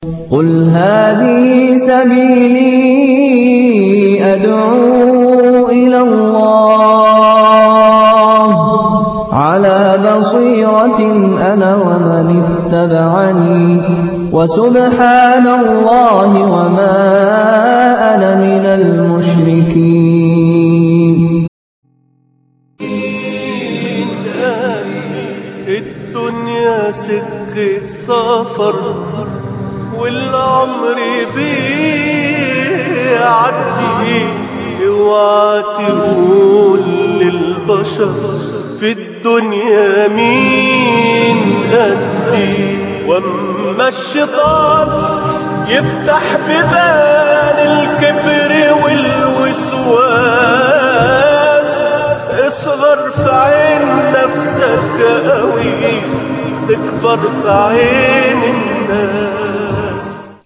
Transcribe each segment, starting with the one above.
قل هذه سبيلي أدعو إلى الله على بصيرة أنا ومن اتبعني وسبحان الله وما أنا من المشركين الدنيا سكة سفر والعمر بيعدي اوعى تقول للبشر في الدنيا مين قدي واما الشيطان يفتح ببان الكبر والوسواس اصغر في عين نفسك قوي تكبر في عين الناس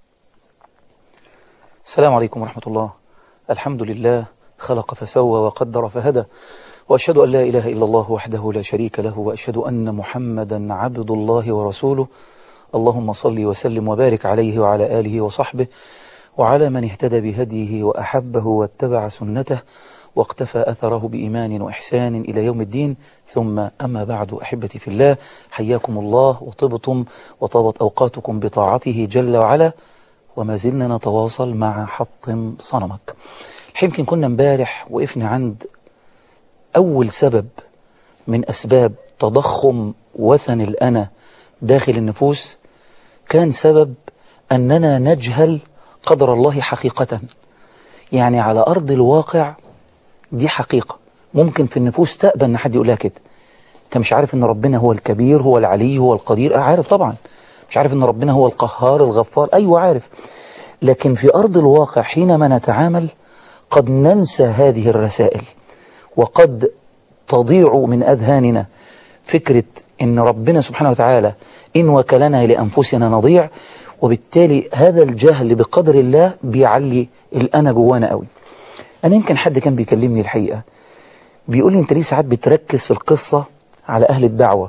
السلام عليكم ورحمة الله الحمد لله خلق فسوى وقدر فهدى وأشهد أن لا إله إلا الله وحده لا شريك له وأشهد أن محمدا عبد الله ورسوله اللهم صل وسلم وبارك عليه وعلى آله وصحبه وعلى من اهتدى بهديه وأحبه واتبع سنته واقتفى أثره بإيمان وإحسان إلى يوم الدين ثم أما بعد أحبتي في الله حياكم الله وطبتم وطابت أوقاتكم بطاعته جل وعلا وما زلنا نتواصل مع حطم صنمك يمكن كنا امبارح وقفنا عند أول سبب من أسباب تضخم وثن الأنا داخل النفوس كان سبب أننا نجهل قدر الله حقيقة يعني على أرض الواقع دي حقيقة ممكن في النفوس تقبل أن حد يقولها كده أنت مش عارف أن ربنا هو الكبير هو العلي هو القدير أه عارف طبعا مش عارف أن ربنا هو القهار الغفار أيوة عارف لكن في أرض الواقع حينما نتعامل قد ننسى هذه الرسائل وقد تضيع من أذهاننا فكرة أن ربنا سبحانه وتعالى إن وكلنا لأنفسنا نضيع وبالتالي هذا الجهل بقدر الله بيعلي الأنا جوانا قوي أنا يمكن حد كان بيكلمني الحقيقة بيقول لي أنت ليه ساعات بتركز في القصة على أهل الدعوة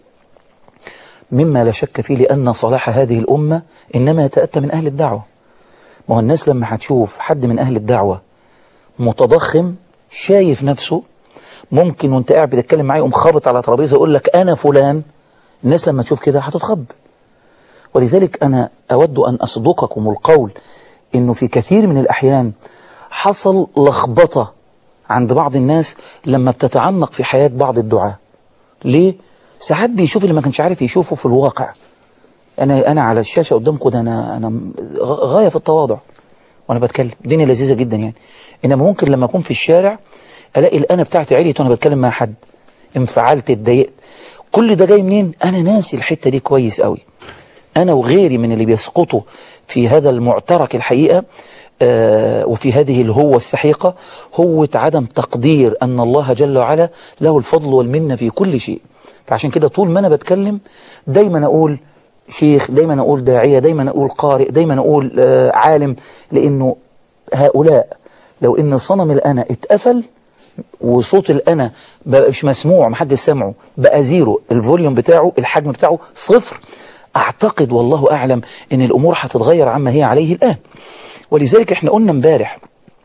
مما لا شك فيه لأن صلاح هذه الأمة إنما يتأتى من أهل الدعوة ما هو الناس لما هتشوف حد من أهل الدعوة متضخم شايف نفسه ممكن وانت قاعد بتتكلم معاه يقوم خابط على ترابيزه يقول لك أنا فلان الناس لما تشوف كده هتتخض ولذلك أنا أود أن أصدقكم القول إنه في كثير من الأحيان حصل لخبطة عند بعض الناس لما بتتعمق في حياة بعض الدعاة ليه؟ ساعات بيشوف اللي ما كانش عارف يشوفه في الواقع أنا أنا على الشاشة قدامكم ده أنا أنا غاية في التواضع وأنا بتكلم الدنيا لذيذة جدا يعني إنما ممكن لما أكون في الشارع ألاقي الأنا بتاعتي عليت وأنا بتكلم مع حد انفعلت اتضايقت كل ده جاي منين؟ أنا ناسي الحتة دي كويس قوي أنا وغيري من اللي بيسقطوا في هذا المعترك الحقيقة آه وفي هذه الهوة السحيقة هوة عدم تقدير أن الله جل وعلا له الفضل والمنة في كل شيء فعشان كده طول ما أنا بتكلم دايما أقول شيخ دايما أقول داعية دايما أقول قارئ دايما أقول آه عالم لأنه هؤلاء لو إن صنم الأنا اتقفل وصوت الأنا مش مسموع محدش سمعه بقى زيرو الفوليوم بتاعه الحجم بتاعه صفر أعتقد والله أعلم أن الأمور هتتغير عما هي عليه الآن ولذلك احنا قلنا امبارح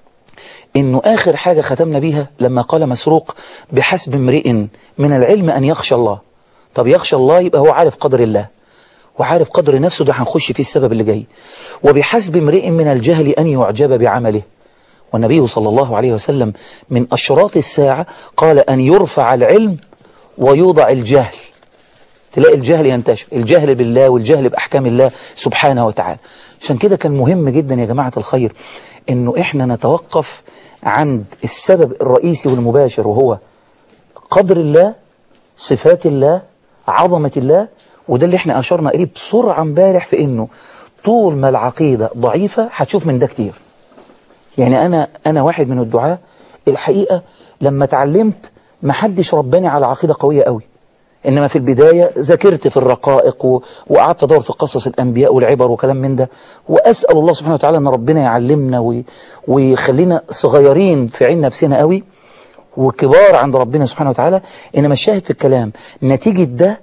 انه اخر حاجة ختمنا بيها لما قال مسروق بحسب امرئ من العلم ان يخشى الله طب يخشى الله يبقى هو عارف قدر الله وعارف قدر نفسه ده هنخش فيه السبب اللي جاي وبحسب امرئ من الجهل ان يعجب بعمله والنبي صلى الله عليه وسلم من اشراط الساعة قال ان يرفع العلم ويوضع الجهل تلاقي الجهل ينتشر الجهل بالله والجهل بأحكام الله سبحانه وتعالى عشان كده كان مهم جدا يا جماعة الخير انه احنا نتوقف عند السبب الرئيسي والمباشر وهو قدر الله صفات الله عظمة الله وده اللي احنا اشرنا اليه بسرعة امبارح في انه طول ما العقيدة ضعيفة هتشوف من ده كتير يعني انا انا واحد من الدعاة الحقيقة لما اتعلمت ما حدش رباني على عقيدة قوية قوي إنما في البداية ذاكرت في الرقائق و... وقعدت أدور في قصص الأنبياء والعبر وكلام من ده وأسأل الله سبحانه وتعالى أن ربنا يعلمنا و... ويخلينا صغيرين في عين نفسنا قوي وكبار عند ربنا سبحانه وتعالى إنما الشاهد في الكلام نتيجة ده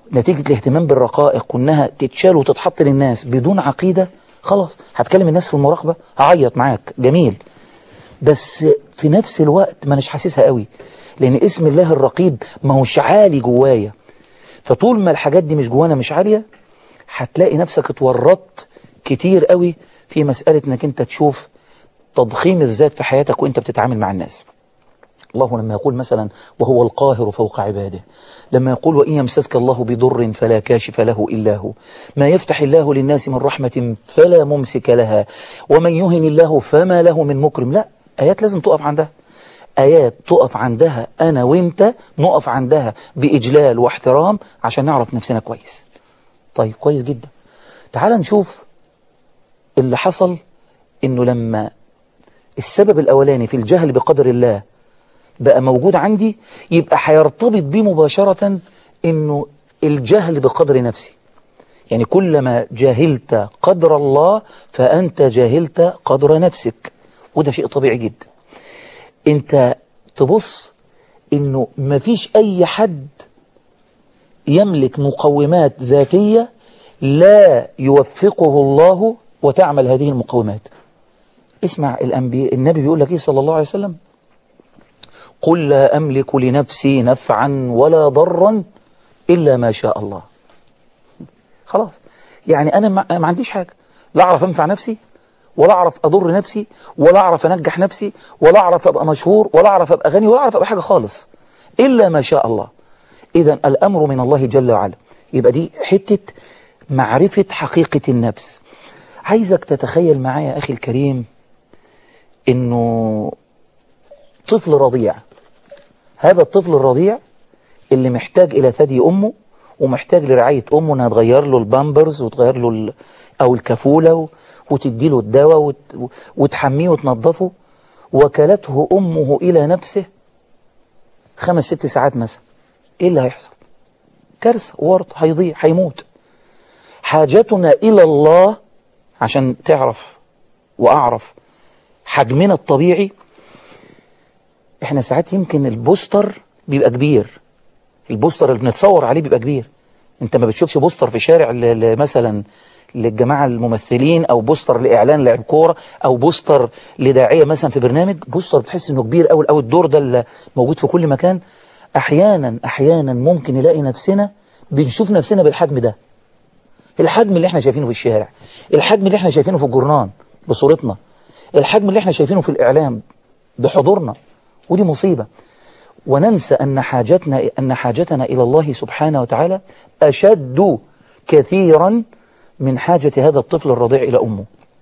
نتيجة الاهتمام بالرقائق وانها تتشال وتتحط للناس بدون عقيدة خلاص هتكلم الناس في المراقبة هعيط معاك جميل بس في نفس الوقت ما نش حاسسها قوي لان اسم الله الرقيب ما هوش عالي جوايا فطول ما الحاجات دي مش جوانا مش عالية هتلاقي نفسك اتورطت كتير قوي في مسألة انك انت تشوف تضخيم الذات في حياتك وانت بتتعامل مع الناس الله لما يقول مثلا وهو القاهر فوق عباده لما يقول وإن يمسسك الله بضر فلا كاشف له إلا هو ما يفتح الله للناس من رحمة فلا ممسك لها ومن يهن الله فما له من مكرم لا آيات لازم تقف عندها آيات تقف عندها أنا وإنت نقف عندها بإجلال واحترام عشان نعرف نفسنا كويس طيب كويس جدا تعال نشوف اللي حصل إنه لما السبب الأولاني في الجهل بقدر الله بقى موجود عندي يبقى هيرتبط بيه مباشرة انه الجهل بقدر نفسي يعني كلما جاهلت قدر الله فأنت جاهلت قدر نفسك وده شيء طبيعي جدا انت تبص انه مفيش اي حد يملك مقومات ذاتية لا يوفقه الله وتعمل هذه المقومات اسمع الأنبياء النبي بيقول لك ايه صلى الله عليه وسلم قل لا أملك لنفسي نفعا ولا ضرا إلا ما شاء الله خلاص يعني أنا ما ما عنديش حاجة لا أعرف أنفع نفسي ولا أعرف أضر نفسي ولا أعرف أنجح نفسي ولا أعرف أبقى مشهور ولا أعرف أبقى غني ولا أعرف أبقى حاجة خالص إلا ما شاء الله إذا الأمر من الله جل وعلا يبقى دي حتة معرفة حقيقة النفس عايزك تتخيل معايا أخي الكريم إنه طفل رضيع هذا الطفل الرضيع اللي محتاج إلى ثدي أمه ومحتاج لرعاية أمه إنها تغير له البامبرز وتغير له ال... أو الكفولة و... وتدي له الدواء وت... وتحميه وتنظفه وكلته أمه إلى نفسه خمس ست ساعات مثلا إيه اللي هيحصل كارثة ورط هيضيع هيموت حاجتنا إلى الله عشان تعرف وأعرف حجمنا الطبيعي احنا ساعات يمكن البوستر بيبقى كبير البوستر اللي بنتصور عليه بيبقى كبير انت ما بتشوفش بوستر في شارع ل- ل- مثلا للجماعة الممثلين او بوستر لاعلان لاعب كورة او بوستر لداعية مثلا في برنامج بوستر بتحس انه كبير قوي قوي الدور ده اللي موجود في كل مكان احيانا احيانا ممكن نلاقي نفسنا بنشوف نفسنا بالحجم ده الحجم اللي احنا شايفينه في الشارع الحجم اللي احنا شايفينه في الجورنان بصورتنا الحجم اللي احنا شايفينه في الاعلام بحضورنا ودي مصيبة وننسى أن حاجتنا أن حاجتنا إلى الله سبحانه وتعالى أشد كثيرا من حاجة هذا الطفل الرضيع إلى أمه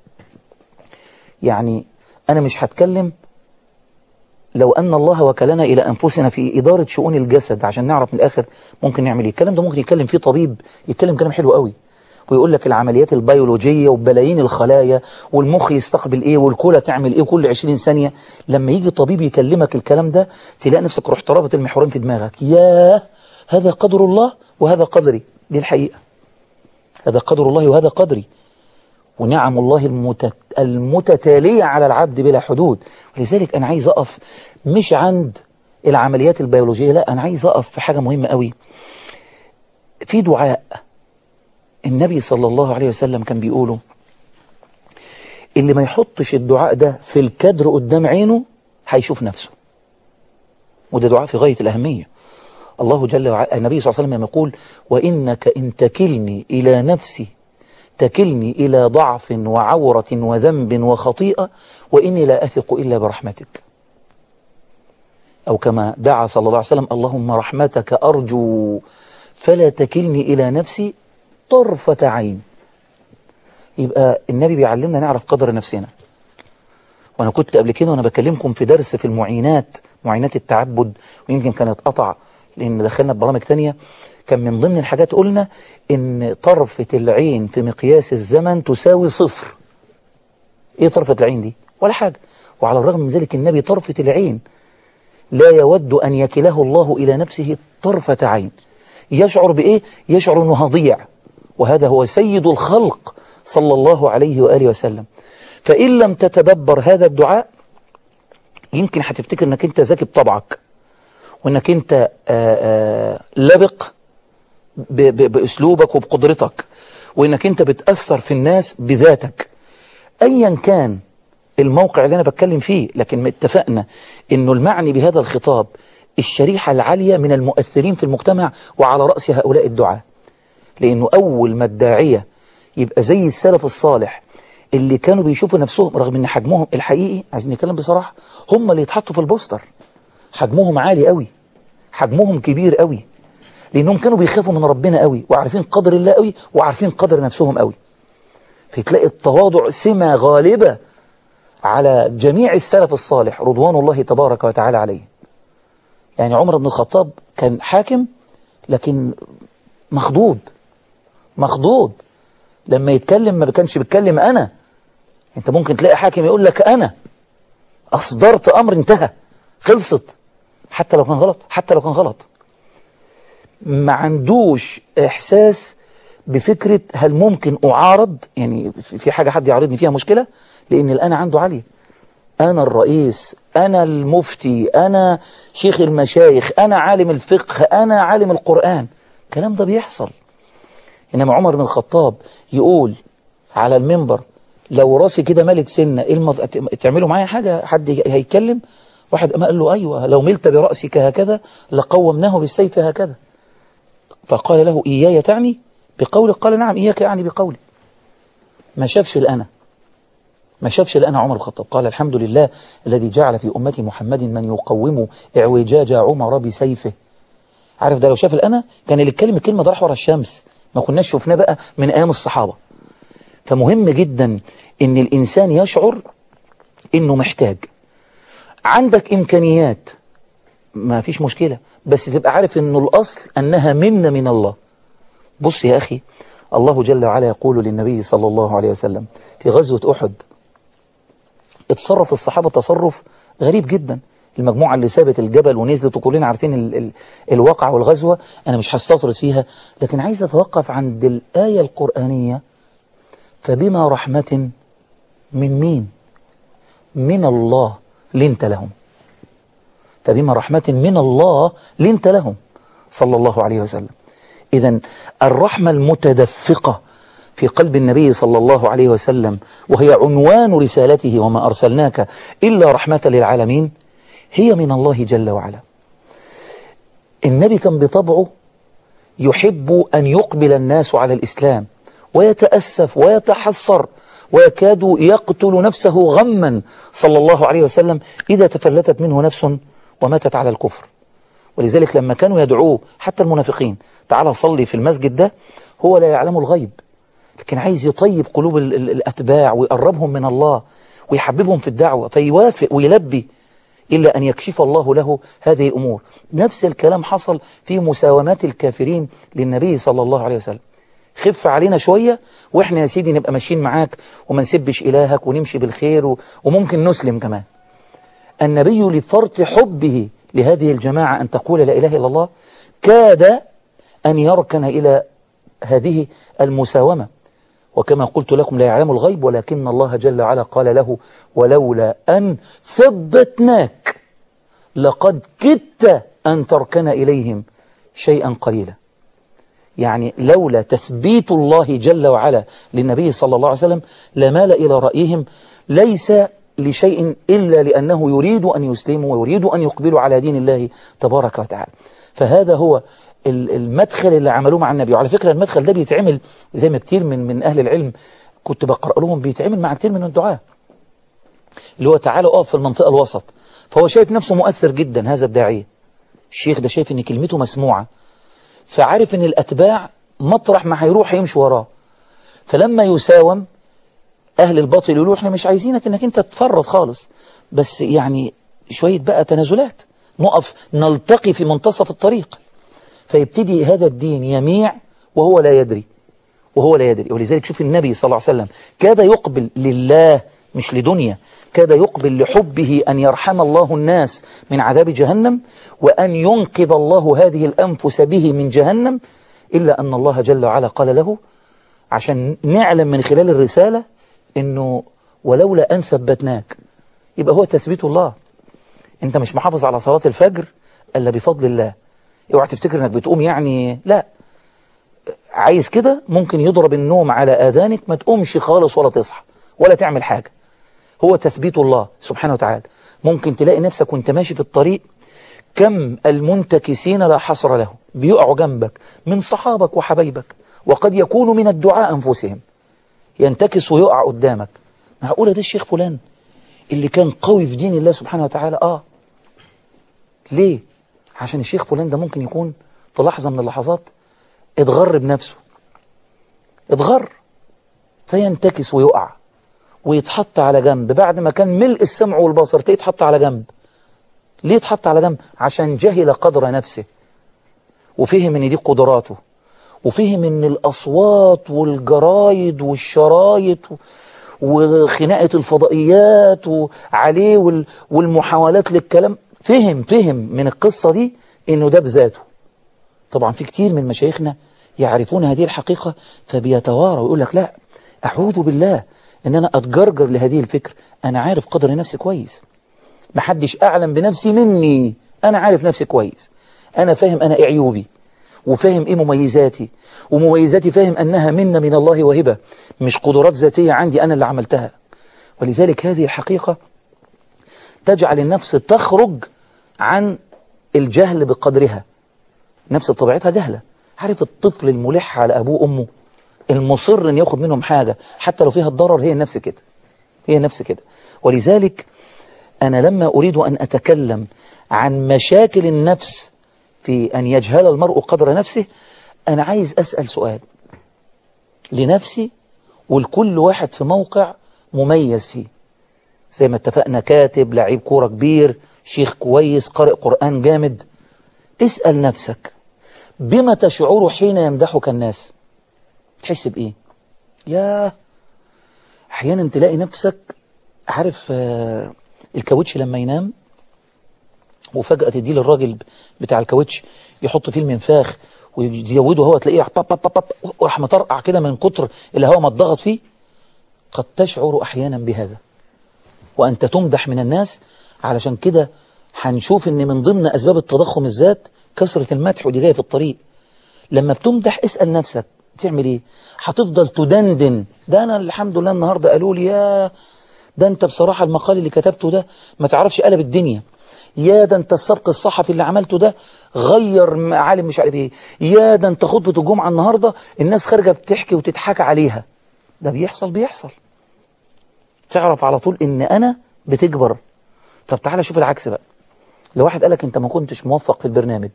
يعني أنا مش هتكلم لو أن الله وكلنا إلى أنفسنا في إدارة شؤون الجسد عشان نعرف من الآخر ممكن نعمل إيه الكلام ده ممكن يتكلم فيه طبيب يتكلم كلام حلو قوي ويقول لك العمليات البيولوجية وبلايين الخلايا والمخ يستقبل ايه والكلى تعمل ايه كل 20 ثانية لما يجي طبيب يكلمك الكلام ده تلاقي نفسك رحت رابط المحورين في دماغك ياه هذا قدر الله وهذا قدري دي الحقيقة هذا قدر الله وهذا قدري ونعم الله المتت... المتتالية على العبد بلا حدود ولذلك أنا عايز أقف مش عند العمليات البيولوجية لا أنا عايز أقف في حاجة مهمة قوي في دعاء النبي صلى الله عليه وسلم كان بيقوله اللي ما يحطش الدعاء ده في الكدر قدام عينه هيشوف نفسه وده دعاء في غاية الأهمية الله جل وعلا النبي صلى الله عليه وسلم يقول وإنك إن تكلني إلى نفسي تكلني إلى ضعف وعورة وذنب وخطيئة وإني لا أثق إلا برحمتك أو كما دعا صلى الله عليه وسلم اللهم رحمتك أرجو فلا تكلني إلى نفسي طرفة عين يبقى النبي بيعلمنا نعرف قدر نفسنا وانا كنت قبل كده وانا بكلمكم في درس في المعينات معينات التعبد ويمكن كانت قطع لان دخلنا ببرامج تانية كان من ضمن الحاجات قلنا ان طرفة العين في مقياس الزمن تساوي صفر ايه طرفة العين دي ولا حاجة وعلى الرغم من ذلك النبي طرفة العين لا يود أن يكله الله إلى نفسه طرفة عين يشعر بإيه؟ يشعر أنه هضيع وهذا هو سيد الخلق صلى الله عليه وآله وسلم فإن لم تتدبر هذا الدعاء يمكن هتفتكر أنك أنت ذكي بطبعك وأنك أنت آآ آآ لبق ب ب بأسلوبك وبقدرتك وإنك أنت بتأثر في الناس بذاتك أيا كان الموقع اللي أنا بتكلم فيه لكن اتفقنا إنه المعني بهذا الخطاب الشريحة العالية من المؤثرين في المجتمع وعلى رأس هؤلاء الدعاة لأنه أول ما الداعية يبقى زي السلف الصالح اللي كانوا بيشوفوا نفسهم رغم ان حجمهم الحقيقي عايزين نتكلم بصراحة هم اللي يتحطوا في البوستر حجمهم عالي قوي حجمهم كبير قوي لانهم كانوا بيخافوا من ربنا قوي وعارفين قدر الله قوي وعارفين قدر نفسهم قوي فتلاقي التواضع سمة غالبة على جميع السلف الصالح رضوان الله تبارك وتعالى عليه يعني عمر بن الخطاب كان حاكم لكن مخضوض مخضوض لما يتكلم ما كانش بيتكلم أنا أنت ممكن تلاقي حاكم يقول لك أنا أصدرت أمر انتهى خلصت حتى لو كان غلط حتى لو كان غلط ما عندوش إحساس بفكرة هل ممكن أعارض يعني في حاجة حد يعارضني فيها مشكلة لأن الأنا عنده عالية أنا الرئيس أنا المفتي أنا شيخ المشايخ أنا عالم الفقه أنا عالم القرآن الكلام ده بيحصل إنما عمر بن الخطاب يقول على المنبر لو راسي كده مالت سنة إيه المض... تعملوا معايا حاجة حد هيتكلم واحد ما قال له أيوة لو ملت برأسك هكذا لقومناه بالسيف هكذا فقال له إياي تعني بقولك قال نعم إياك يعني بقولي ما شافش الأنا ما شافش الأنا عمر الخطاب قال الحمد لله الذي جعل في أمة محمد من يقوم اعوجاج عمر بسيفه عارف ده لو شاف الأنا كان اللي يتكلم الكلمة ده راح ورا الشمس ما كناش شفناه بقى من أيام الصحابة فمهم جدا إن الإنسان يشعر إنه محتاج عندك إمكانيات ما فيش مشكلة بس تبقى عارف إنه الأصل أنها منة من الله بص يا أخي الله جل وعلا يقول للنبي صلى الله عليه وسلم في غزوة أحد اتصرف الصحابة تصرف غريب جدا المجموعة اللي سابت الجبل ونزلت وكلنا عارفين ال ال الواقع والغزوة أنا مش هستطرد فيها لكن عايز أتوقف عند الآية القرآنية فبما رحمة من مين من الله لنت لهم فبما رحمة من الله لنت لهم صلى الله عليه وسلم إذا الرحمة المتدفقة في قلب النبي صلى الله عليه وسلم وهي عنوان رسالته وما أرسلناك إلا رحمة للعالمين هي من الله جل وعلا النبي كان بطبعه يحب أن يقبل الناس على الإسلام ويتأسف ويتحسر ويكاد يقتل نفسه غما صلى الله عليه وسلم إذا تفلتت منه نفس وماتت على الكفر ولذلك لما كانوا يدعوه حتى المنافقين تعال صلي في المسجد ده هو لا يعلم الغيب لكن عايز يطيب قلوب ال ال الأتباع ويقربهم من الله ويحببهم في الدعوة فيوافق ويلبي إلا أن يكشف الله له هذه الأمور نفس الكلام حصل في مساومات الكافرين للنبي صلى الله عليه وسلم خف علينا شوية وإحنا يا سيدي نبقى ماشيين معاك وما نسبش إلهك ونمشي بالخير و... وممكن نسلم كمان النبي لفرط حبه لهذه الجماعة أن تقول لا إله إلا الله كاد أن يركن إلى هذه المساومة وكما قلت لكم لا يعلم الغيب ولكن الله جل وعلا قال له ولولا أن ثبتناك لقد كدت أن تركن إليهم شيئا قليلا يعني لولا تثبيت الله جل وعلا للنبي صلى الله عليه وسلم لمال إلى رأيهم ليس لشيء إلا لأنه يريد أن يسلموا ويريد أن يقبلوا على دين الله تبارك وتعالى فهذا هو المدخل اللي عملوه مع النبي وعلى فكرة المدخل ده بيتعمل زي ما كتير من من أهل العلم كنت بقرأ لهم بيتعمل مع كتير من الدعاة اللي هو تعالى اقف في المنطقة الوسط فهو شايف نفسه مؤثر جدا هذا الداعية الشيخ ده شايف ان كلمته مسموعة فعارف ان الأتباع مطرح ما هيروح هيمشي وراه فلما يساوم أهل الباطل يقولوا احنا مش عايزينك انك انت تفرط خالص بس يعني شوية بقى تنازلات نقف نلتقي في منتصف الطريق فيبتدي هذا الدين يميع وهو لا يدري وهو لا يدري ولذلك شوف النبي صلى الله عليه وسلم كاد يقبل لله مش لدنيا كاد يقبل لحبه أن يرحم الله الناس من عذاب جهنم وأن ينقذ الله هذه الأنفس به من جهنم إلا أن الله جل وعلا قال له عشان نعلم من خلال الرسالة أنه ولولا أن ثبتناك يبقى هو تثبيت الله أنت مش محافظ على صلاة الفجر إلا بفضل الله اوعى تفتكر أنك بتقوم يعني لا عايز كده ممكن يضرب النوم على آذانك ما تقومش خالص ولا تصحى ولا تعمل حاجة هو تثبيت الله سبحانه وتعالى ممكن تلاقي نفسك وانت ماشي في الطريق كم المنتكسين لا حصر له بيقعوا جنبك من صحابك وحبايبك وقد يكونوا من الدعاء أنفسهم ينتكس ويقع قدامك معقولة ده الشيخ فلان اللي كان قوي في دين الله سبحانه وتعالى آه ليه عشان الشيخ فلان ده ممكن يكون في لحظة من اللحظات اتغر بنفسه اتغر فينتكس ويقع ويتحط على جنب بعد ما كان ملء السمع والبصر تلاقيه يتحط على جنب ليه يتحط على جنب عشان جهل قدر نفسه وفهم ان دي قدراته وفهم ان الاصوات والجرايد والشرايط وخناقه الفضائيات وعليه وال- والمحاولات للكلام فهم فهم من القصه دي انه ده بذاته طبعا في كتير من مشايخنا يعرفون هذه الحقيقة فبيتوارى ويقول لك لا أعوذ بالله إن أنا أتجرجر لهذه الفكر أنا عارف قدر نفسي كويس محدش أعلم بنفسي مني أنا عارف نفسي كويس أنا فاهم أنا إيه عيوبي وفاهم إيه مميزاتي ومميزاتي فاهم أنها منة من الله وهبة مش قدرات ذاتية عندي أنا اللي عملتها ولذلك هذه الحقيقة تجعل النفس تخرج عن الجهل بقدرها نفس بطبيعتها جهلة عارف الطفل الملح على أبوه وأمه المصر أن ياخد منهم حاجة حتى لو فيها الضرر هي النفس كده هي النفس كده ولذلك أنا لما أريد أن أتكلم عن مشاكل النفس في أن يجهل المرء قدر نفسه أنا عايز أسأل سؤال لنفسي ولكل واحد في موقع مميز فيه زي ما اتفقنا كاتب لعيب كورة كبير شيخ كويس قارئ قرآن جامد اسأل نفسك بما تشعر حين يمدحك الناس تحس بإيه يا أحيانا تلاقي نفسك عارف آه، الكاوتش لما ينام وفجأة تديه للراجل بتاع الكاوتش يحط فيه المنفاخ ويزوده هو تلاقيه باب باب باب باب وراح مطرقع كده من كتر الهواء ما اتضغط فيه قد تشعر أحيانا بهذا وأنت تمدح من الناس علشان كده هنشوف ان من ضمن أسباب التضخم الذات كثرة المدح ودي جاية في الطريق لما بتمدح اسأل نفسك تعمل ايه هتفضل تدندن ده أنا الحمد لله النهاردة قالوا لي يا ده أنت بصراحة المقال اللي كتبته ده ما تعرفش قلب الدنيا يا ده انت السبق الصحفي اللي عملته ده غير عالم مش عارف ايه يا ده انت خطبة الجمعة النهاردة الناس خارجة بتحكي وتضحك عليها ده بيحصل بيحصل تعرف على طول ان انا بتكبر طب تعالى شوف العكس بقى لو واحد قالك انت ما كنتش موفق في البرنامج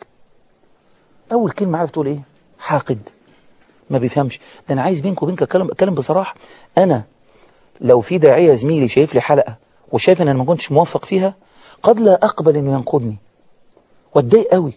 اول كلمة عارف تقول ايه حاقد ما بيفهمش ده انا عايز بينك وبينك اتكلم اتكلم بصراحة انا لو في داعية زميلي شايف لي حلقة وشايف ان انا ما كنتش موفق فيها قد لا اقبل انه ينقدني واتضايق قوي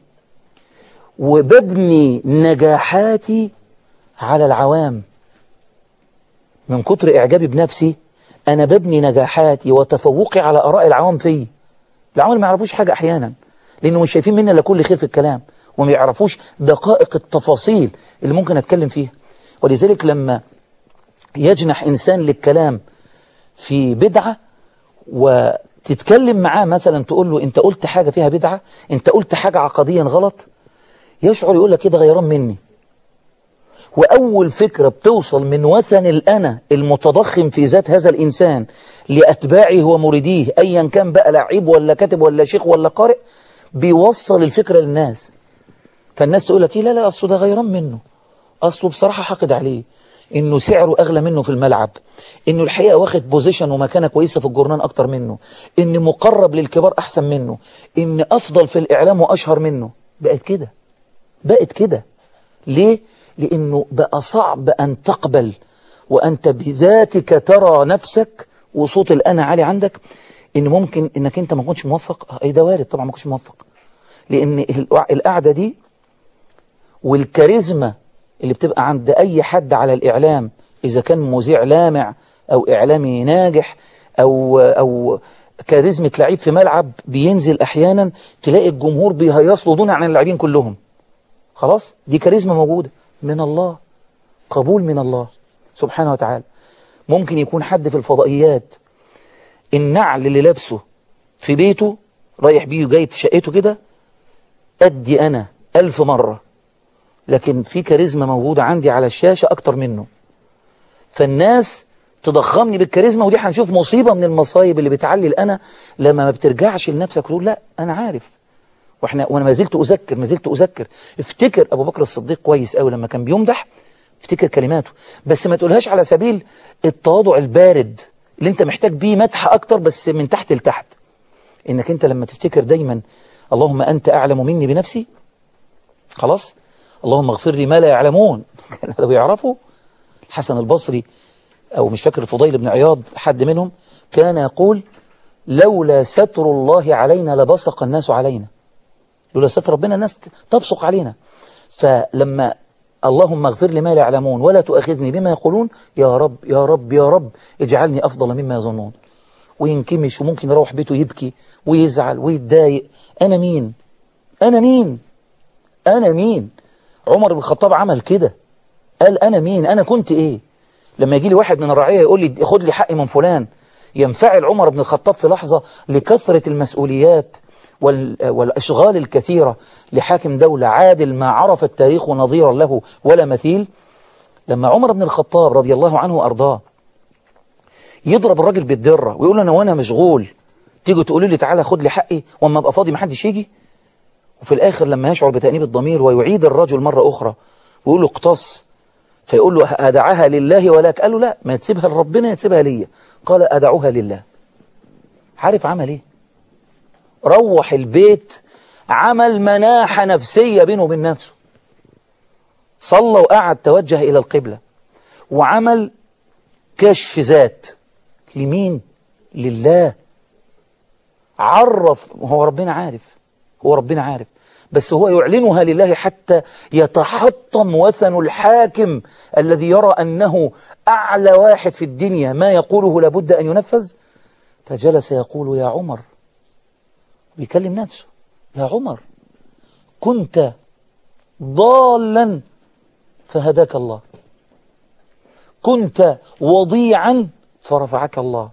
وببني نجاحاتي على العوام من كتر اعجابي بنفسي انا ببني نجاحاتي وتفوقي على اراء العوام فيه العوام ما يعرفوش حاجة احيانا لانه مش شايفين مني الا كل خير في الكلام وما يعرفوش دقائق التفاصيل اللي ممكن اتكلم فيها ولذلك لما يجنح انسان للكلام في بدعة وتتكلم معاه مثلا تقول له انت قلت حاجة فيها بدعة انت قلت حاجة عقديا غلط يشعر يقول لك كده غيران مني وأول فكرة بتوصل من وثن الأنا المتضخم في ذات هذا الإنسان لأتباعه ومريديه أيا كان بقى لعيب ولا كاتب ولا شيخ ولا قارئ بيوصل الفكرة للناس فالناس تقول لك إيه لا لا أصله ده غيران منه أصله بصراحة حقد عليه إنه سعره أغلى منه في الملعب إنه الحقيقة واخد بوزيشن ومكانة كويسة في الجورنان أكتر منه إن مقرب للكبار أحسن منه إن أفضل في الإعلام وأشهر منه بقت كده بقت كده ليه؟ لأنه بقى صعب أن تقبل وأنت بذاتك ترى نفسك وصوت الأنا عالي عندك إن ممكن إنك أنت ما كنتش موفق أي ده وارد طبعا ما كنتش موفق لأن القعدة دي والكاريزما اللي بتبقى عند أي حد على الإعلام إذا كان مذيع لامع أو إعلامي ناجح أو أو كاريزمة لعيب في ملعب بينزل أحيانا تلاقي الجمهور بيهيص له دون عن اللاعبين كلهم خلاص دي كاريزما موجودة من الله قبول من الله سبحانه وتعالى ممكن يكون حد في الفضائيات النعل اللي لابسه في بيته رايح بيه جاي في شقته كده أدي أنا ألف مرة لكن في كاريزما موجودة عندي على الشاشة أكتر منه فالناس تضخمني بالكاريزما ودي هنشوف مصيبة من المصايب اللي بتعلي الأنا لما ما بترجعش لنفسك وتقول لا أنا عارف واحنا وانا ما زلت اذكر ما زلت اذكر افتكر ابو بكر الصديق كويس قوي لما كان بيمدح افتكر كلماته بس ما تقولهاش على سبيل التواضع البارد اللي انت محتاج بيه مدح اكتر بس من تحت لتحت انك انت لما تفتكر دايما اللهم انت اعلم مني بنفسي خلاص اللهم اغفر لي ما لا يعلمون لو يعرفوا حسن البصري او مش فاكر الفضيل بن عياض حد منهم كان يقول لولا ستر الله علينا لبصق الناس علينا لولا ستر ربنا الناس تبصق علينا فلما اللهم اغفر لي ما لا يعلمون ولا تؤاخذني بما يقولون يا رب يا رب يا رب اجعلني أفضل مما يظنون وينكمش وممكن يروح بيته يبكي ويزعل ويتضايق أنا مين أنا مين أنا مين عمر بن الخطاب عمل كده قال أنا مين أنا كنت إيه لما يجي لي واحد من الرعية يقول لي خد لي حقي من فلان ينفعل عمر بن الخطاب في لحظة لكثرة المسؤوليات والأشغال الكثيرة لحاكم دولة عادل ما عرف التاريخ نظيرا له ولا مثيل لما عمر بن الخطاب رضي الله عنه وأرضاه يضرب الراجل بالدرة ويقول أنا وأنا مشغول تيجوا تقولوا لي تعالى خد لي حقي وأما أبقى فاضي محدش يجي وفي الآخر لما يشعر بتأنيب الضمير ويعيد الرجل مرة أخرى ويقول له اقتص فيقول له أدعها لله ولك قال له لا ما تسيبها لربنا يتسيبها ليا قال أدعوها لله عارف عمل ايه روح البيت عمل مناحة نفسية بينه وبين نفسه صلى وقعد توجه إلى القبلة وعمل كشف ذات لمين لله عرف هو ربنا عارف هو ربنا عارف بس هو يعلنها لله حتى يتحطم وثن الحاكم الذي يرى أنه أعلى واحد في الدنيا ما يقوله لابد أن ينفذ فجلس يقول يا عمر بيكلم نفسه يا عمر كنت ضالا فهداك الله كنت وضيعا فرفعك الله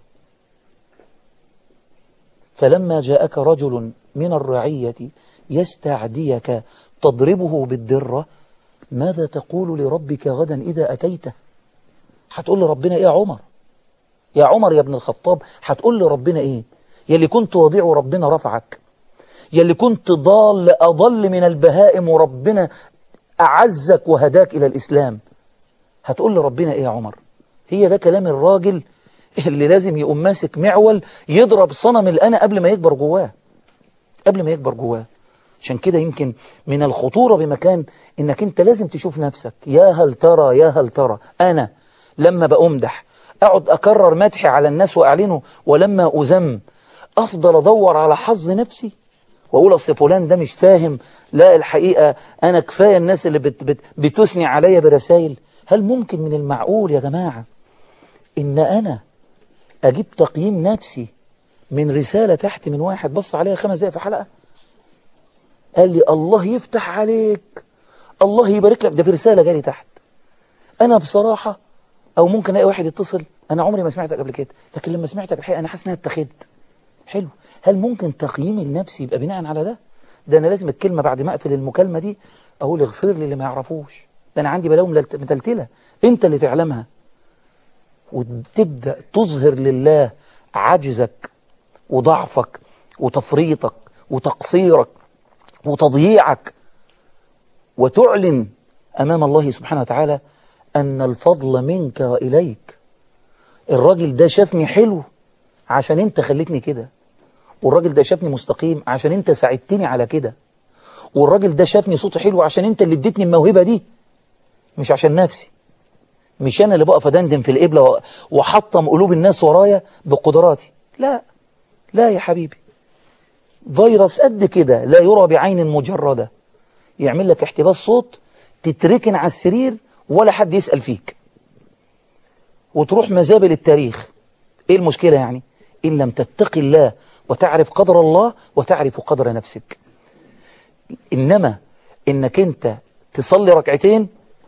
فلما جاءك رجل من الرعية يستعديك تضربه بالدرة ماذا تقول لربك غدا إذا أتيته هتقول لربنا إيه يا عمر يا عمر يا ابن الخطاب هتقول لربنا إيه يلي كنت وضيع وربنا رفعك يلي كنت ضال أضل من البهائم وربنا أعزك وهداك إلى الإسلام هتقول لربنا إيه يا عمر هي ده كلام الراجل اللي لازم يقوم ماسك معول يضرب صنم الأنا قبل ما يكبر جواه قبل ما يكبر جواه عشان كده يمكن من الخطورة بمكان انك انت لازم تشوف نفسك يا هل ترى يا هل ترى انا لما بأمدح اقعد اكرر مدحي على الناس واعلنه ولما ازم افضل ادور على حظ نفسي واقول اصل فلان ده مش فاهم لا الحقيقة انا كفاية الناس اللي بت بت بتثني عليا برسائل هل ممكن من المعقول يا جماعة ان انا اجيب تقييم نفسي من رسالة تحت من واحد بص عليها خمس دقايق في حلقة قال لي الله يفتح عليك الله يبارك لك ده في رسالة جالي تحت أنا بصراحة أو ممكن ألاقي واحد يتصل أنا عمري ما سمعتك قبل كده لكن لما سمعتك الحقيقة أنا حاسس إنها اتخذت حلو هل ممكن تقييمي لنفسي يبقى بناء على ده ده أنا لازم الكلمة بعد ما أقفل المكالمة دي أقول اغفر لي اللي ما يعرفوش ده أنا عندي بلاوي متلتلة أنت اللي تعلمها وتبدأ تظهر لله عجزك وضعفك وتفريطك وتقصيرك وتضييعك وتعلن أمام الله سبحانه وتعالى أن الفضل منك وإليك الراجل ده شافني حلو عشان انت خليتني كده والراجل ده شافني مستقيم عشان انت ساعدتني على كده والراجل ده شافني صوتي حلو عشان انت اللي اديتني الموهبة دي مش عشان نفسي مش انا اللي بقف ادندن في القبلة وحطم قلوب الناس ورايا بقدراتي لا لا يا حبيبي فيروس قد كده لا يرى بعين مجردة يعمل لك احتباس صوت تتركن على السرير ولا حد يسأل فيك وتروح مزابل التاريخ ايه المشكلة يعني إن لم تتقي الله وتعرف قدر الله وتعرف قدر نفسك إنما إنك أنت تصلي ركعتين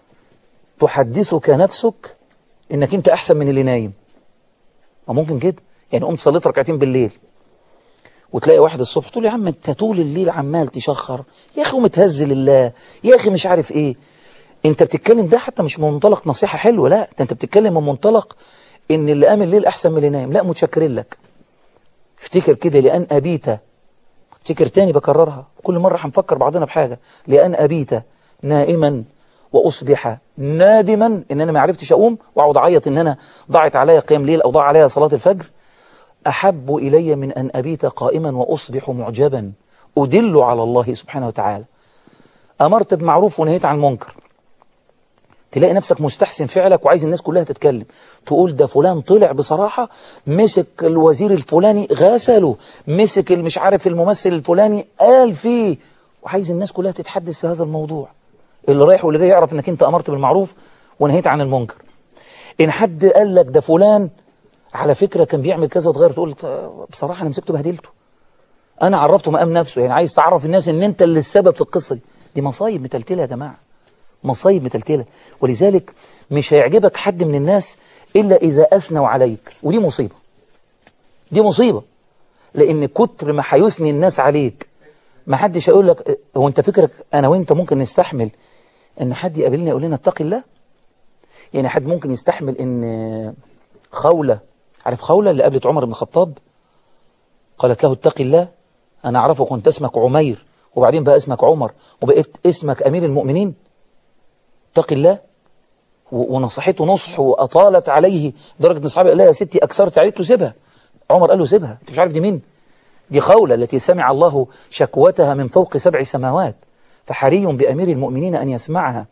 تحدثك نفسك إنك أنت أحسن من اللي نايم ممكن كده يعني قمت صليت ركعتين بالليل وتلاقي واحد الصبح تقول يا عم انت طول الليل عمال تشخر يا اخي ومتهز لله يا اخي مش عارف ايه انت بتتكلم ده حتى مش من منطلق نصيحة حلوة لا ده انت بتتكلم من منطلق ان اللي قام الليل احسن من اللي نايم لا متشكرين لك افتكر كده لان ابيت افتكر تاني بكررها كل مرة هنفكر بعضنا بحاجة لان ابيت نائما واصبح نادما ان انا ما عرفتش اقوم واقعد اعيط ان انا ضاعت عليا قيام ليل او ضاع عليا صلاة الفجر احب الي من ان ابيت قائما واصبح معجبا ادل على الله سبحانه وتعالى امرت بمعروف ونهيت عن منكر تلاقي نفسك مستحسن فعلك وعايز الناس كلها تتكلم تقول ده فلان طلع بصراحة مسك الوزير الفلاني غسله مسك مش عارف الممثل الفلاني قال فيه وعايز الناس كلها تتحدث في هذا الموضوع اللي رايح واللي جاي يعرف انك انت امرت بالمعروف ونهيت عن المنكر ان حد قال لك ده فلان على فكرة كان بيعمل كذا وتغير تقول بصراحة انا مسكته بهدلته انا عرفته مقام نفسه يعني عايز تعرف الناس ان انت اللي السبب في القصة دي دي مصايب متلتلة يا جماعة مصايب متلتلة ولذلك مش هيعجبك حد من الناس إلا إذا أثنوا عليك ودي مصيبة دي مصيبة لأن كتر ما هيثني الناس عليك ما حدش هيقول لك هو أنت فكرك أنا وأنت ممكن نستحمل إن حد يقابلنا يقول لنا اتق الله يعني حد ممكن يستحمل إن خولة عارف خولة اللي قابلت عمر بن الخطاب قالت له اتق الله أنا أعرفك كنت اسمك عمير وبعدين بقى اسمك عمر وبقيت اسمك أمير المؤمنين اتق الله ونصحته نصح وأطالت عليه درجة ان الصحابة قال لها يا ستي أكثرت عليك تسيبها عمر قال له سيبها انت مش عارف دي مين دي خولة التي سمع الله شكوتها من فوق سبع سماوات فحري بأمير المؤمنين أن يسمعها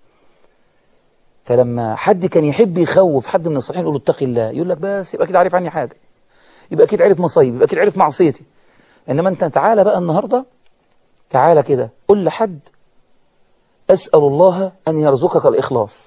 فلما حد كان يحب يخوف حد من الصالحين يقول له اتقي الله يقول لك بس يبقى كده عارف عني حاجة يبقى أكيد عرف مصايب يبقى أكيد عرف معصيتي إنما أنت تعالى بقى النهاردة تعالى كده قل لحد أسأل الله أن يرزقك الإخلاص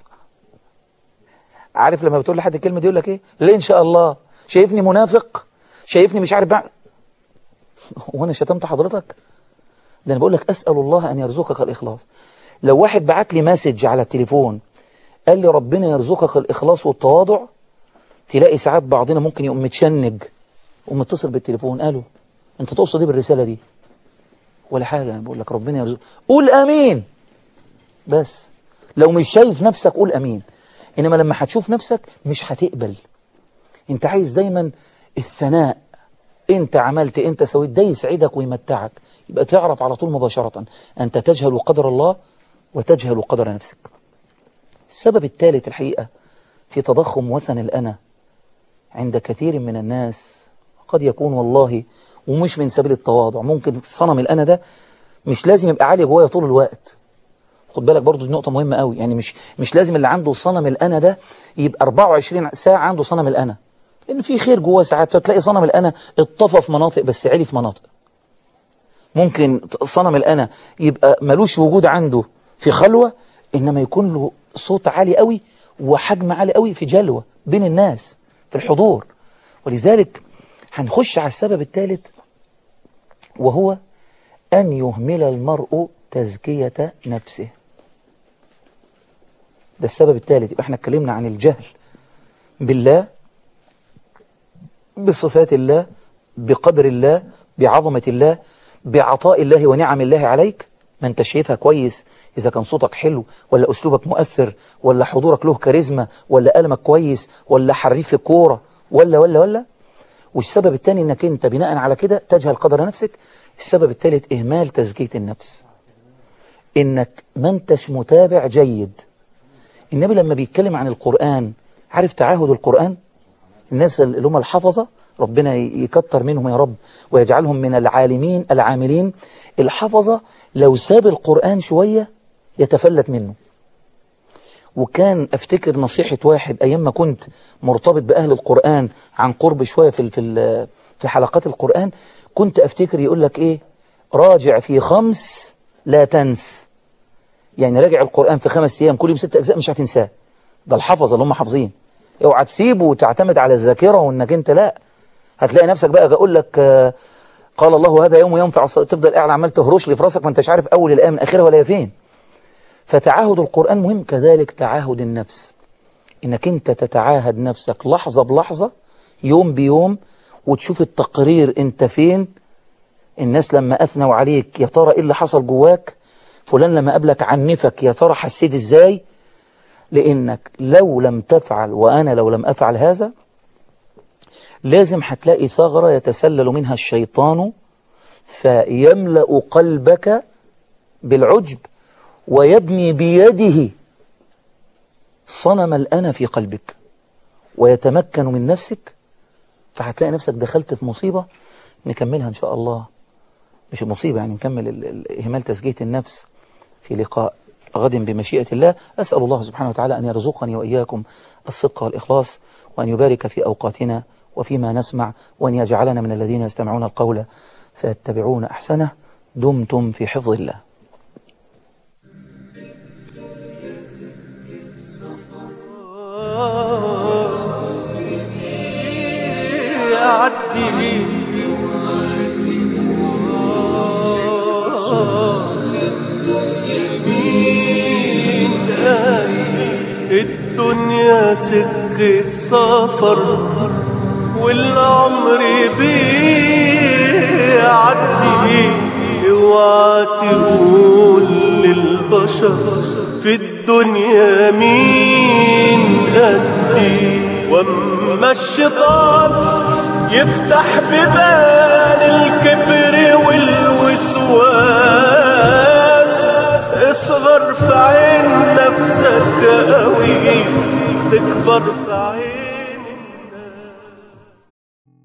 عارف لما بتقول لحد الكلمة دي يقول لك إيه ليه إن شاء الله شايفني منافق شايفني مش عارف بقى وأنا شتمت حضرتك ده أنا بقول لك أسأل الله أن يرزقك الإخلاص لو واحد بعت لي مسج على التليفون قال لي ربنا يرزقك الإخلاص والتواضع تلاقي ساعات بعضنا ممكن يقوم متشنج ومتصل بالتليفون قالوا أنت تقصد إيه بالرسالة دي ولا حاجة أنا بقول لك ربنا يرزق قول أمين بس لو مش شايف نفسك قول أمين إنما لما هتشوف نفسك مش هتقبل انت عايز دايما الثناء انت عملت انت سويت ده يسعدك ويمتعك يبقى تعرف على طول مباشرة أنت تجهل قدر الله وتجهل قدر نفسك السبب الثالث الحقيقة في تضخم وثن الأنا عند كثير من الناس قد يكون والله ومش من سبيل التواضع ممكن صنم الأنا ده مش لازم يبقى عالي جوايا طول الوقت خد بالك برضو دي نقطة مهمة قوي يعني مش مش لازم اللي عنده صنم الأنا ده يبقى 24 ساعة عنده صنم الأنا لأن في خير جواه ساعات فتلاقي صنم الأنا اتطفى في مناطق بس عالي في مناطق ممكن صنم الأنا يبقى ملوش وجود عنده في خلوة إنما يكون له صوت عالي قوي وحجم عالي قوي في جلوة بين الناس في الحضور ولذلك هنخش على السبب الثالث وهو أن يهمل المرء تزكية نفسه ده السبب الثالث يبقى احنا اتكلمنا عن الجهل بالله بصفات الله بقدر الله بعظمة الله بعطاء الله ونعم الله عليك ما انت شايفها كويس إذا كان صوتك حلو ولا أسلوبك مؤثر ولا حضورك له كاريزما ولا قلمك كويس ولا حريف في الكورة ولا ولا ولا والسبب الثاني انك انت بناء على كده تجهل قدر نفسك السبب الثالث إهمال تزكية النفس إنك ما انتش متابع جيد النبي لما بيتكلم عن القرآن عارف تعاهد القرآن الناس اللي هم الحفظة ربنا يكتر منهم يا رب ويجعلهم من العالمين العاملين الحفظة لو ساب القرآن شوية يتفلت منه وكان افتكر نصيحة واحد أيام ما كنت مرتبط بأهل القرآن عن قرب شوية في في في حلقات القرآن كنت افتكر يقول لك ايه راجع في خمس لا تنس يعني راجع القرآن في خمس أيام كل يوم ست أجزاء مش هتنساه ده الحفظة اللي هم حافظين اوعى تسيبه وتعتمد على الذاكرة وانك انت لا هتلاقي نفسك بقى اقول لك آه قال الله هذا يوم ينفع تفضل قاعد عمال تهرش لي في راسك ما انتش عارف اول الايه من اخرها ولا فين فتعاهد القرآن مهم كذلك تعاهد النفس انك انت تتعاهد نفسك لحظة بلحظة يوم بيوم وتشوف التقرير انت فين الناس لما اثنوا عليك يا ترى ايه اللي حصل جواك فلان لما قابلك عنفك يا ترى حسيت ازاي لأنك لو لم تفعل وأنا لو لم أفعل هذا لازم هتلاقي ثغرة يتسلل منها الشيطان فيملأ قلبك بالعجب ويبني بيده صنم الأنا في قلبك ويتمكن من نفسك فهتلاقي نفسك دخلت في مصيبة نكملها إن شاء الله مش المصيبة يعني نكمل ال- ال- إهمال تزكية النفس في لقاء غد بمشيئة الله أسأل الله سبحانه وتعالى أن يرزقني وإياكم الصدق والإخلاص وأن يبارك في أوقاتنا وفيما نسمع وأن يجعلنا من الذين يستمعون القول فيتبعون أحسنه دمتم في حفظ الله يعدي مين قال الدنيا سكة سفر والعمر بيعدي اوعى تقول للبشر في الدنيا مين قدي واما الشيطان يفتح ببان الكبر والوسواس اصغر في عين نفسك قوي تكبر في عين